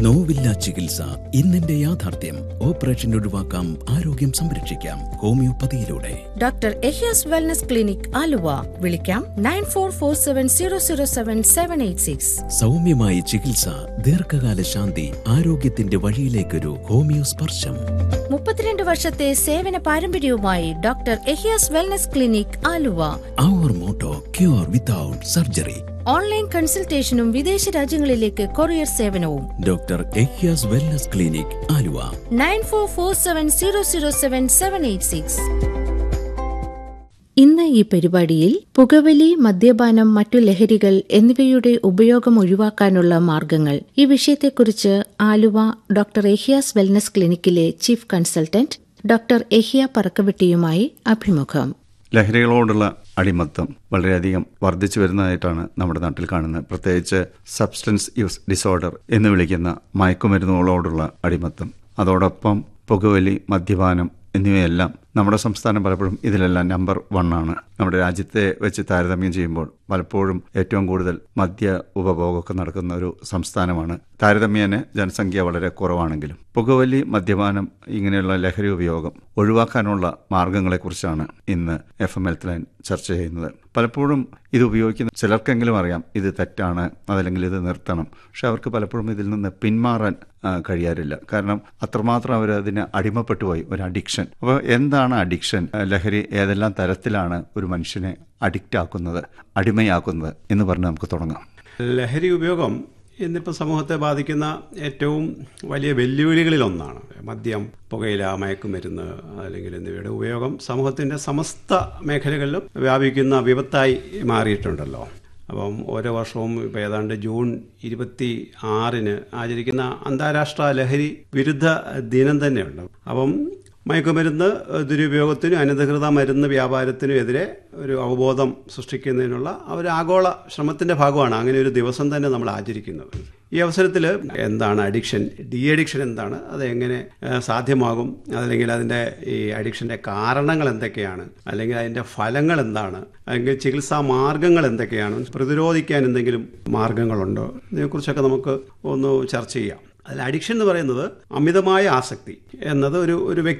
നോവില്ല ചികിത്സ ഇന്നെന്റെ യാഥാർത്ഥ്യം ഓപ്പറേഷൻ ഒഴിവാക്കാം ആരോഗ്യം സംരക്ഷിക്കാം ഹോമിയോപ്പതിയിലൂടെ doctor Ehiyas wellness clinic Aluva വിളിക്കാം nine four four seven zero zero seven seven eight six സൗമ്യമായ ചികിത്സ ദീർഘകാല ശാന്തി ആരോഗ്യത്തിന്റെ വഴിയിലേക്കൊരു ഹോമിയോ സ്പർശം മുപ്പത്തിരണ്ട് വർഷത്തെ സേവന പാരമ്പര്യവുമായി doctor Ehiyas wellness clinic Aluva our motto cure without surgery online കൺസൾട്ടേഷനും വിദേശ രാജ്യങ്ങളിലേക്ക് കൊറിയർ സേവനവും doctor Ehyas wellness clinic Aluva nine four four seven zero zero seven seven eight six ഇന്ന് ഈ പരിപാടിയിൽ പുകവലി മദ്യപാനം മറ്റു ലഹരികൾ എന്നിവയുടെ ഉപയോഗം ഒഴിവാക്കാനുള്ള മാർഗങ്ങൾ ഈ വിഷയത്തെക്കുറിച്ച് ആലുവ ഡോക്ടർ എഹിയാസ് വെൽനസ് ക്ലിനിക്കിലെ ചീഫ് കൺസൾട്ടന്റ് ഡോക്ടർ എഹിയ പറക്കവെട്ടിയുമായി അഭിമുഖം ലഹരികളോടുള്ള അടിമത്തം വളരെയധികം വർദ്ധിച്ചു വരുന്നതായിട്ടാണ് നമ്മുടെ നാട്ടിൽ കാണുന്നത് പ്രത്യേകിച്ച് സബ്സ്റ്റൻസ് യൂസ് ഡിസോർഡർ എന്ന് വിളിക്കുന്ന മയക്കുമരുന്നുകളോടുള്ള അടിമത്തം അതോടൊപ്പം പുകവലി മദ്യപാനം എന്നിവയെല്ലാം നമ്മുടെ സംസ്ഥാനം പലപ്പോഴും ഇതിലെല്ലാം നമ്പർ വൺ ആണ് നമ്മുടെ രാജ്യത്തെ വെച്ച് താരതമ്യം ചെയ്യുമ്പോൾ പലപ്പോഴും ഏറ്റവും കൂടുതൽ മദ്യ ഉപഭോഗമൊക്കെ നടക്കുന്ന ഒരു സംസ്ഥാനമാണ് താരതമ്യേന ജനസംഖ്യ വളരെ കുറവാണെങ്കിലും പുകവലി മദ്യപാനം ഇങ്ങനെയുള്ള ലഹരി ഉപയോഗം ഒഴിവാക്കാനുള്ള മാർഗങ്ങളെക്കുറിച്ചാണ് ഇന്ന് എഫ് എം ഹെൽത്ത് ലൈൻ ചർച്ച ചെയ്യുന്നത് പലപ്പോഴും ഇത് ഉപയോഗിക്കുന്ന ചിലർക്കെങ്കിലും അറിയാം ഇത് തെറ്റാണ് അതല്ലെങ്കിൽ ഇത് നിർത്തണം പക്ഷെ അവർക്ക് പലപ്പോഴും ഇതിൽ നിന്ന് പിന്മാറാൻ ആ, കഴിയാറില്ല കാരണം അത്രമാത്രം അവർ അതിന് അടിമപ്പെട്ടു പോയി ഒരു അഡിക്ഷൻ അപ്പോൾ എന്താണ് അഡിക്ഷൻ ആ, ലഹരി ഏതെല്ലാം തരത്തിലാണ് ഒരു മനുഷ്യനെ അഡിക്റ്റ് ആക്കുന്നത് അടിമയാക്കുന്നത് എന്ന് പറഞ്ഞ് നമുക്ക് തുടങ്ങാം ലഹരി ഉപയോഗം ഇന്നിപ്പോൾ സമൂഹത്തെ ബാധിക്കുന്ന ഏറ്റവും വലിയ വെല്ലുവിളികളിലൊന്നാണ് മദ്യം പുകയില മയക്കുമരുന്ന് അല്ലെങ്കിൽ എന്നിവയുടെ ഉപയോഗം സമൂഹത്തിൻ്റെ സമസ്ത മേഖലകളിലും വ്യാപിക്കുന്ന വിപത്തായി മാറിയിട്ടുണ്ടല്ലോ അപ്പം ഓരോ വർഷവും ഇപ്പോൾ ഏതാണ്ട് ജൂൺ ഇരുപത്തി ആറിന് ആചരിക്കുന്ന അന്താരാഷ്ട്ര ലഹരി വിരുദ്ധ ദിനം തന്നെയുണ്ട് അപ്പം മയക്കുമരുന്ന് ദുരുപയോഗത്തിനും അനധികൃത മരുന്ന് വ്യാപാരത്തിനും എതിരെ ഒരു അവബോധം സൃഷ്ടിക്കുന്നതിനുള്ള ആ ഒരു ആഗോള ശ്രമത്തിന്റെ ഭാഗമാണ് അങ്ങനെ ഒരു ദിവസം തന്നെ നമ്മൾ ആചരിക്കുന്നത് ഈ അവസരത്തിൽ എന്താണ് അഡിക്ഷൻ ഡി അഡിക്ഷൻ എന്താണ് അത് എങ്ങനെ ഏഹ്, സാധ്യമാകും അതല്ലെങ്കിൽ അതിൻ്റെ ഈ അഡിക്ഷൻ്റെ കാരണങ്ങൾ എന്തൊക്കെയാണ് അല്ലെങ്കിൽ അതിൻ്റെ ഫലങ്ങൾ എന്താണ് അല്ലെങ്കിൽ ചികിത്സാ മാർഗങ്ങൾ എന്തൊക്കെയാണ് പ്രതിരോധിക്കാൻ എന്തെങ്കിലും മാർഗങ്ങളുണ്ടോ ഇതിനെക്കുറിച്ചൊക്കെ നമുക്ക് ഒന്ന് ചർച്ച ചെയ്യാം അതിൽ അഡിക്ഷൻ എന്ന് പറയുന്നത് അമിതമായ ആസക്തി എന്നത് ഒരു ഒരു വ്യക്തി